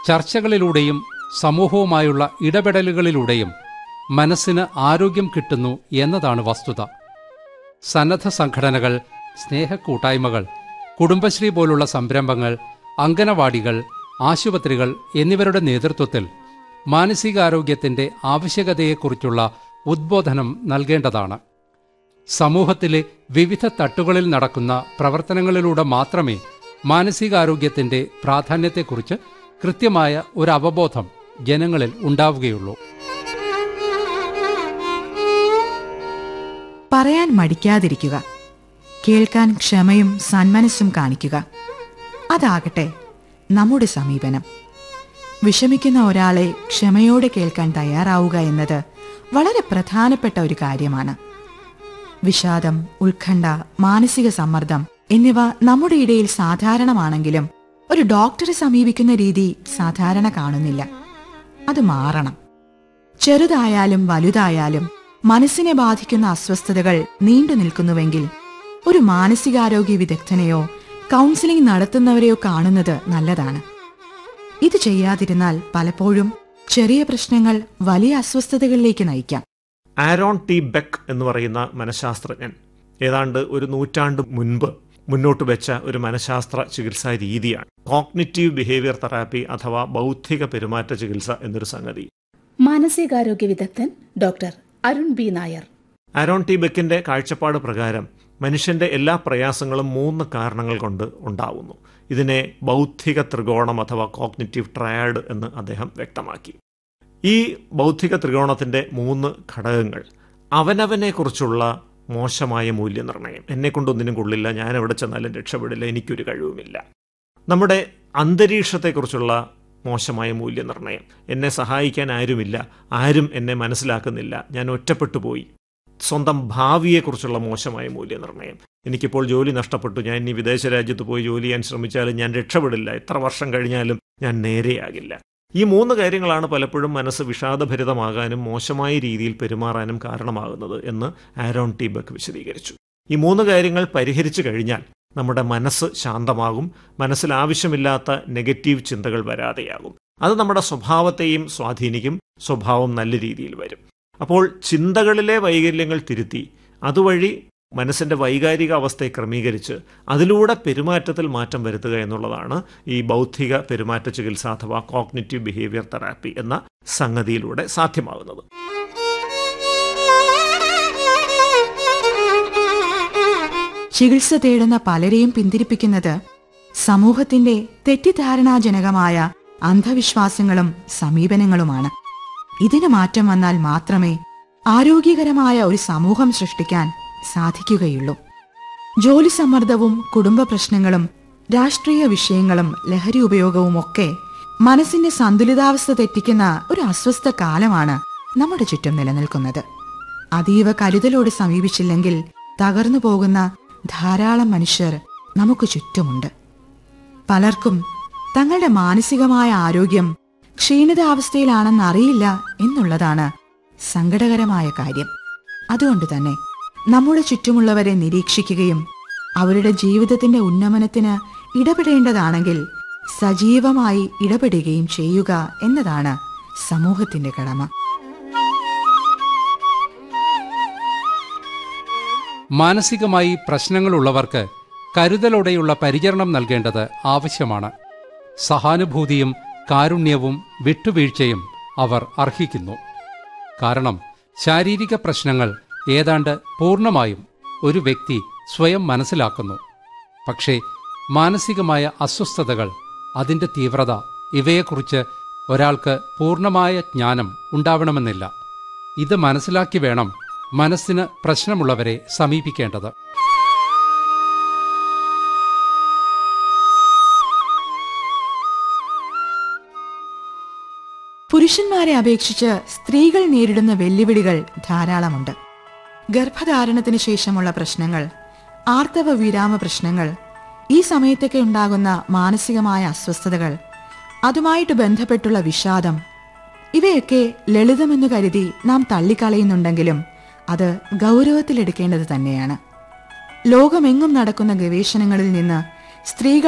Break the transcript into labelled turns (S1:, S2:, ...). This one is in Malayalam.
S1: ചർച്ചകളിലൂടെയും സമൂഹവുമായുള്ള ഇടപെടലുകളിലൂടെയും മനസ്സിന് ആരോഗ്യം കിട്ടുന്നു എന്നതാണ് വസ്തുത സന്നദ്ധ സംഘടനകൾ സ്നേഹക്കൂട്ടായ്മകൾ കുടുംബശ്രീ പോലുള്ള സംരംഭങ്ങൾ അങ്കനവാടികൾ ആശുപത്രികൾ എന്നിവരുടെ നേതൃത്വത്തിൽ മാനസികാരോഗ്യത്തിന്റെ ആവശ്യകതയെക്കുറിച്ചുള്ള ഉദ്ബോധനം നൽകേണ്ടതാണ് സമൂഹത്തിലെ വിവിധ തട്ടുകളിൽ നടക്കുന്ന പ്രവർത്തനങ്ങളിലൂടെ മാത്രമേ മാനസികാരോഗ്യത്തിന്റെ പ്രാധാന്യത്തെക്കുറിച്ച് കൃത്യമായ ഒരു അവബോധം ജനങ്ങളിൽ ഉണ്ടാവുകയുള്ളൂ
S2: പറയാൻ മടിക്കാതിരിക്കുക കേൾക്കാൻ ക്ഷമയും സന്മനസ്സും കാണിക്കുക അതാകട്ടെ നമ്മുടെ സമീപനം വിഷമിക്കുന്ന ഒരാളെ ക്ഷമയോടെ കേൾക്കാൻ തയ്യാറാവുക എന്നത് വളരെ പ്രധാനപ്പെട്ട ഒരു കാര്യമാണ് വിഷാദം ഉത്കണ്ഠ മാനസിക സമ്മർദ്ദം എന്നിവ നമ്മുടെ ഇടയിൽ സാധാരണമാണെങ്കിലും ഒരു ഡോക്ടറെ സമീപിക്കുന്ന രീതി സാധാരണ കാണുന്നില്ല അത് മാറണം ചെറുതായാലും വലുതായാലും മനസ്സിനെ ബാധിക്കുന്ന അസ്വസ്ഥതകൾ നീണ്ടു നിൽക്കുന്നുവെങ്കിൽ ഒരു മാനസികാരോഗ്യ വിദഗ്ധനെയോ കൗൺസിലിംഗ് നടത്തുന്നവരെയോ കാണുന്നത് നല്ലതാണ് ഇത് ചെയ്യാതിരുന്നാൽ പലപ്പോഴും ചെറിയ പ്രശ്നങ്ങൾ വലിയ അസ്വസ്ഥതകളിലേക്ക് നയിക്കാം
S3: ആരോൺ ടി ബെക്ക് എന്ന് പറയുന്ന മനഃശാസ്ത്രജ്ഞൻ ഏതാണ്ട് ഒരു നൂറ്റാണ്ട് മുൻപ് മുന്നോട്ട് വെച്ച ഒരു മനഃശാസ്ത്ര ചികിത്സാ രീതിയാണ് കോഗ്നിറ്റീവ് ബിഹേവിയർ തെറാപ്പി അഥവാ ബൗദ്ധിക പെരുമാറ്റ ചികിത്സ എന്നൊരു സംഗതി
S4: മാനസികാരോഗ്യ വിദഗ്ധൻ doctor Arun B Nair
S3: Aaron T ബെക്കിന്റെ കാഴ്ചപ്പാട് പ്രകാരം മനുഷ്യന്റെ എല്ലാ പ്രയാസങ്ങളും മൂന്ന് കാരണങ്ങൾ കൊണ്ട് ഉണ്ടാവുന്നു ഇതിനെ ബൗദ്ധിക ത്രികോണം അഥവാ കോഗ്നിറ്റീവ് ട്രയാഡ് എന്ന് അദ്ദേഹം വ്യക്തമാക്കി ഈ ബൗദ്ധിക ത്രികോണത്തിന്റെ മൂന്ന് ഘടകങ്ങൾ അവനവനെ കുറിച്ചുള്ള മോശമായ മൂല്യനിർണ്ണയം എന്നെ കൊണ്ടൊന്നിനും കൊള്ളില്ല ഞാൻ എവിടെ ചെന്നാലും രക്ഷപ്പെടില്ല എനിക്കൊരു കഴിവുമില്ല നമ്മുടെ അന്തരീക്ഷത്തെക്കുറിച്ചുള്ള മോശമായ മൂല്യനിർണ്ണയം എന്നെ സഹായിക്കാൻ ആരുമില്ല ആരും എന്നെ മനസ്സിലാക്കുന്നില്ല ഞാൻ ഒറ്റപ്പെട്ടു പോയി സ്വന്തം ഭാവിയെക്കുറിച്ചുള്ള മോശമായ മൂല്യനിർണ്ണയം എനിക്കിപ്പോൾ ജോലി നഷ്ടപ്പെട്ടു ഞാൻ ഇനി വിദേശ രാജ്യത്ത് പോയി ജോലി ചെയ്യാൻ ശ്രമിച്ചാലും ഞാൻ രക്ഷപ്പെടില്ല എത്ര വർഷം കഴിഞ്ഞാലും ഞാൻ നേരെയാകില്ല ഈ മൂന്ന് കാര്യങ്ങളാണ് പലപ്പോഴും മനസ്സ് വിഷാദഭരിതമാകാനും മോശമായ രീതിയിൽ പെരുമാറാനും കാരണമാകുന്നത് എന്ന് ആരോൺ ടീബക്ക് വിശദീകരിച്ചു ഈ മൂന്ന് കാര്യങ്ങൾ പരിഹരിച്ചു കഴിഞ്ഞാൽ നമ്മുടെ മനസ്സ് ശാന്തമാകും മനസ്സിൽ ആവശ്യമില്ലാത്ത നെഗറ്റീവ് ചിന്തകൾ വരാതെയാകും അത് നമ്മുടെ സ്വഭാവത്തെയും സ്വാധീനിക്കും സ്വഭാവം നല്ല രീതിയിൽ വരും അപ്പോൾ ചിന്തകളിലെ വൈകല്യങ്ങൾ തിരുത്തി അതുവഴി മനസ്സിന്റെ വൈകാരിക അവസ്ഥയെ ക്രമീകരിച്ച് അതിലൂടെ പെരുമാറ്റത്തിൽ മാറ്റം വരുത്തുക എന്നുള്ളതാണ് ഈ ബൗദ്ധിക പെരുമാറ്റ ചികിത്സ അഥവാ കോഗ്നിറ്റീവ് ബിഹേവിയർ തെറാപ്പി എന്ന സംഗതിയിലൂടെ സാധ്യമാകുന്നത്
S2: ചികിത്സ തേടുന്ന പലരെയും പിന്തിരിപ്പിക്കുന്നത് സമൂഹത്തിന്റെ തെറ്റിദ്ധാരണാജനകമായ അന്ധവിശ്വാസങ്ങളും സമീപനങ്ങളുമാണ് ഇതിന് മാറ്റം വന്നാൽ മാത്രമേ ആരോഗ്യകരമായ ഒരു സമൂഹം സൃഷ്ടിക്കാൻ സാധിക്കുകയുള്ളൂ ജോലി സമ്മർദ്ദവും കുടുംബ പ്രശ്നങ്ങളും രാഷ്ട്രീയ വിഷയങ്ങളും ലഹരി ഉപയോഗവും ഒക്കെ മനസ്സിന്റെ സന്തുലിതാവസ്ഥ തെറ്റിക്കുന്ന ഒരു അസ്വസ്ഥ കാലമാണ് നമ്മുടെ ചുറ്റും നിലനിൽക്കുന്നത് അതീവ കരുതലോട് സമീപിച്ചില്ലെങ്കിൽ തകർന്നു പോകുന്ന ധാരാളം മനുഷ്യർ നമുക്ക് ചുറ്റുമുണ്ട് പലർക്കും തങ്ങളുടെ മാനസികമായ ആരോഗ്യം ക്ഷീണിതാവസ്ഥയിലാണെന്നറിയില്ല എന്നുള്ളതാണ് സങ്കടകരമായ കാര്യം അതുകൊണ്ട് തന്നെ നമ്മുടെ ചുറ്റുമുള്ളവരെ നിരീക്ഷിക്കുകയും അവരുടെ ജീവിതത്തിന്റെ ഉന്നമനത്തിന് ഇടപെടേണ്ടതാണെങ്കിൽ സജീവമായി ഇടപെടുകയും ചെയ്യുക എന്നതാണ് സമൂഹത്തിന്റെ കടമ
S1: മാനസികമായി പ്രശ്നങ്ങളുള്ളവർക്ക് കരുതലോടെയുള്ള പരിചരണം നൽകേണ്ടത് ആവശ്യമാണ് സഹാനുഭൂതിയും കാരുണ്യവും വിട്ടുവീഴ്ചയും അവർ അർഹിക്കുന്നു കാരണം ശാരീരിക പ്രശ്നങ്ങൾ ഏതാണ്ട് പൂർണ്ണമായും ഒരു വ്യക്തി സ്വയം മനസ്സിലാക്കുന്നു പക്ഷേ മാനസികമായ അസ്വസ്ഥതകൾ അതിൻ്റെ തീവ്രത ഇവയെക്കുറിച്ച് ഒരാൾക്ക് പൂർണ്ണമായ ജ്ഞാനം ഉണ്ടാവണമെന്നില്ല ഇത് മനസ്സിലാക്കി വേണം മനസ്സിന് പ്രശ്നമുള്ളവരെ സമീപിക്കേണ്ടത്
S2: പുരുഷന്മാരെ അപേക്ഷിച്ച് സ്ത്രീകൾ നേരിടുന്ന വെല്ലുവിളികൾ ധാരാളമുണ്ട് ഗർഭധാരണത്തിന് ശേഷമുള്ള പ്രശ്നങ്ങൾ ആർത്തവ വിരാമ പ്രശ്നങ്ങൾ ഈ സമയത്തൊക്കെ ഉണ്ടാകുന്ന മാനസികമായ അസ്വസ്ഥതകൾ അതുമായിട്ട് ബന്ധപ്പെട്ടുള്ള വിഷാദം ഇവയൊക്കെ ലളിതമെന്ന് കരുതി നാം തള്ളിക്കളയുന്നുണ്ടെങ്കിലും അത് ഗൗരവത്തിലെടുക്കേണ്ടത് തന്നെയാണ് ലോകമെങ്ങും നടക്കുന്ന ഗവേഷണങ്ങളിൽ നിന്ന് സ്ത്രീകൾ